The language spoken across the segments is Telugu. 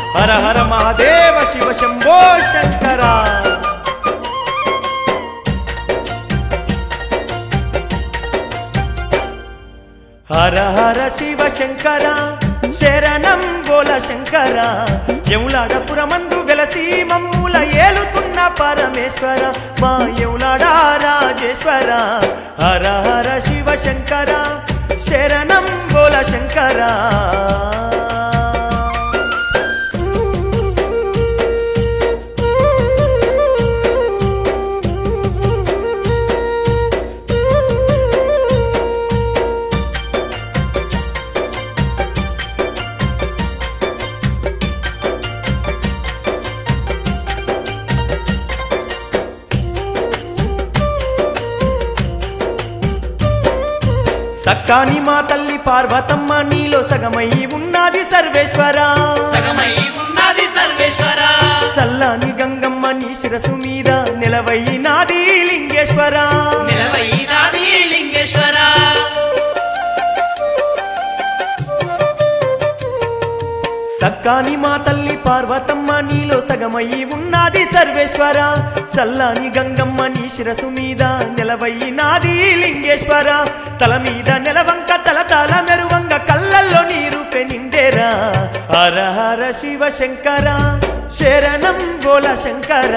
హర హర మహాదేవ శివ శంభో శంకర హర హర శివ శంకర శరణం గోల శంకర యములాడపురమందు వెలసి మమ్ముల ఏలుతున్న పరమేశ్వర మా యములాడ రాజేశ్వర హర హర శివ శంకర శరణం గోల శంకర సక్కాని మా తల్లి పార్వతమ్మ నీలో సగమై ఉన్నది సర్వేశ్వర సగమై ఉన్నది సర్వేశ్వర సల్లాని గంగమ్మ నీ శిరసు మీద నిలవై నాది లింగేశ్వర నిలవైనాది లింగేశ్వర సక్కాని మా తల్లి పార్వతమ్మ నీలో సగమై ఉన్నది సర్వేశ్వర సల్లాని గంగమ్మ నీ శిరసు మీద నిలవై నాది లింగేశ్వర తల మీద నెలవంక తల తల మెరువంగ కళ్ళల్లో నీరు పెనిండేరా హర హర శివ శంకర శరణం గోల శంకర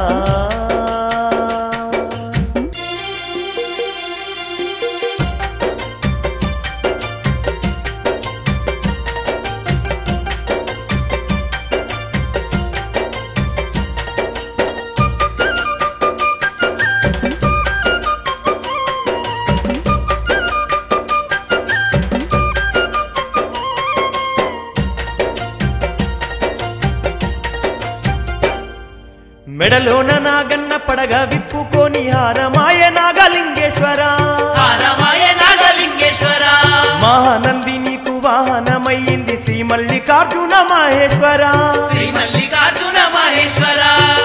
మెడలోన నాగన్న పడగ విప్పుకొని హారమాయ నాగలింగేశ్వర హారమాయ నాగలింగేశ్వర మహానంది నీకు వాహనమయ్యింది శ్రీ మల్లికార్జున మహేశ్వర శ్రీ మల్లికార్జున మహేశ్వర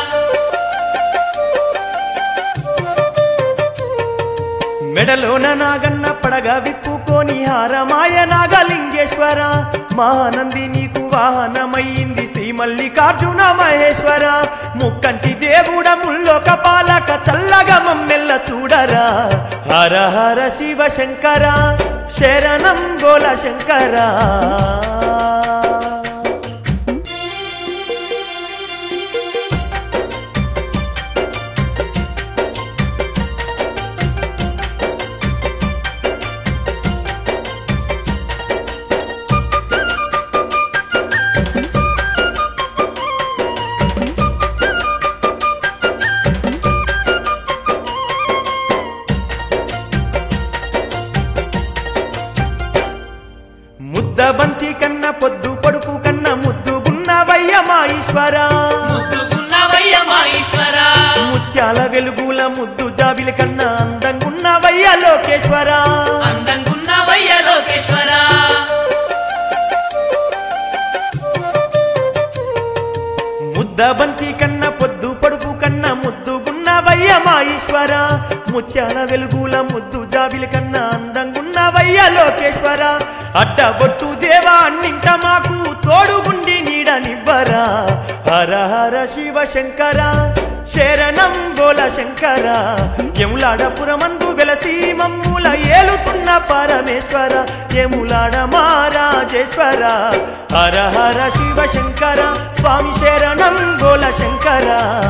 మెడలోన నాగన్న పడగ విప్పుకొని హారమాయ నాగలింగేశ్వర మహానంది నీకు వాహనమయ్యింది శ్రీ మల్లికార్జున మహేశ్వర ముక్కంటి దేవుడ ముల్లోక పాలక చల్లగా మమ్మెల్ల చూడరా హర హర శివ శంకర శరణం గోల శంకర ముద్ద బంతి కన్న పొద్దు పడుపు కన్న ముద్దుగున్నవయ్య మా ఈశ్వర ముద్దుకున్నవయ్య మా ఈశ్వర ముత్యాల వెలుగుల ముద్దు జాబిలి కన్నా అందంగున్నవయ్య లోకేశ్వర అందంకున్నవయ్య లోకేశ్వర ముద్ద బంతి కన్న పొద్దు పడుపు కన్న ముద్దుగున్నవయ్య మా ఈశ్వర ముత్యాల వెలుగుల ముద్దు జాబిలి కన్నా అందంగున్నవయ్య లోకేశ్వర అడ్డబొట్టు దేవా అన్నింట మాకు తోడుగుండి నీడనివ్వరా హర హర శివ శంకర శరణం గోల శంకర యములాడపురమందు వెలసి మమ్ముల ఏలుతున్న పరమేశ్వర యములాడ మహారాజేశ్వర హర హర శివ శంకర స్వామి శరణం గోల శంకర